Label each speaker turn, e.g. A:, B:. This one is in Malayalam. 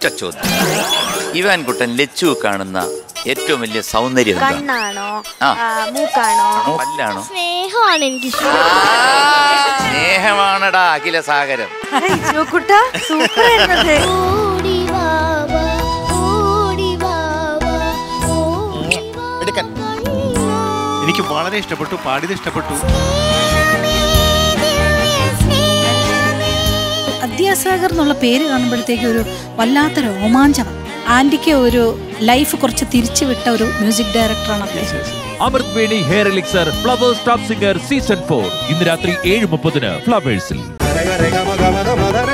A: ഒറ്റ ചോദ്യം ഇവാൻകുട്ടൻ ലച്ചു കാണുന്ന ഏറ്റവും വലിയ സൗന്ദര്യം എന്താണ്
B: കണ്ണാണോ
A: ആ.
B: ആ, മൂക്കാണോ
A: പല്ലാണോ
B: സ്നേഹമാണ് എനിക്ക് ഇഷ്ടം.
A: സ്നേഹമാണടാ അഖില സാഗരം
B: ചോക്കുട്ട സൂപ്പർ ആയിരുന്നത്
C: ഓടി വാവാ, ഓടി വാവാ, ഓടി വാ
D: എടുക്കാൻ
C: കണ്ണാ.
E: എനിക്ക് വളരെ ഇഷ്ടപ്പെട്ടു പാടിയത് ഇഷ്ടപ്പെട്ടു
C: സ്നേഹമേ, ദിവ്യ സ്നേഹമേ.
F: അദ്യാസാഗർ എന്നുള്ള പേര് കാണുമ്പോഴത്തേക്ക് ഒരു വല്ലാത്ത രോമാഞ്ചം ആന്റിക്ക് ഒരു ലൈഫ് കുറച്ച് തിരിച്ചു വിട്ട ഒരു മ്യൂസിക് ഡയറക്ടറാണ് അദ്ദേഹം
G: Amrut Veni hair elixir Flowers top singer season four ഇന്ന് രാത്രി ഏഴ് മുപ്പതിന് ഫ്ലവേഴ്സിൽ
D: രഗ രഗ മഗ മഗ മഗ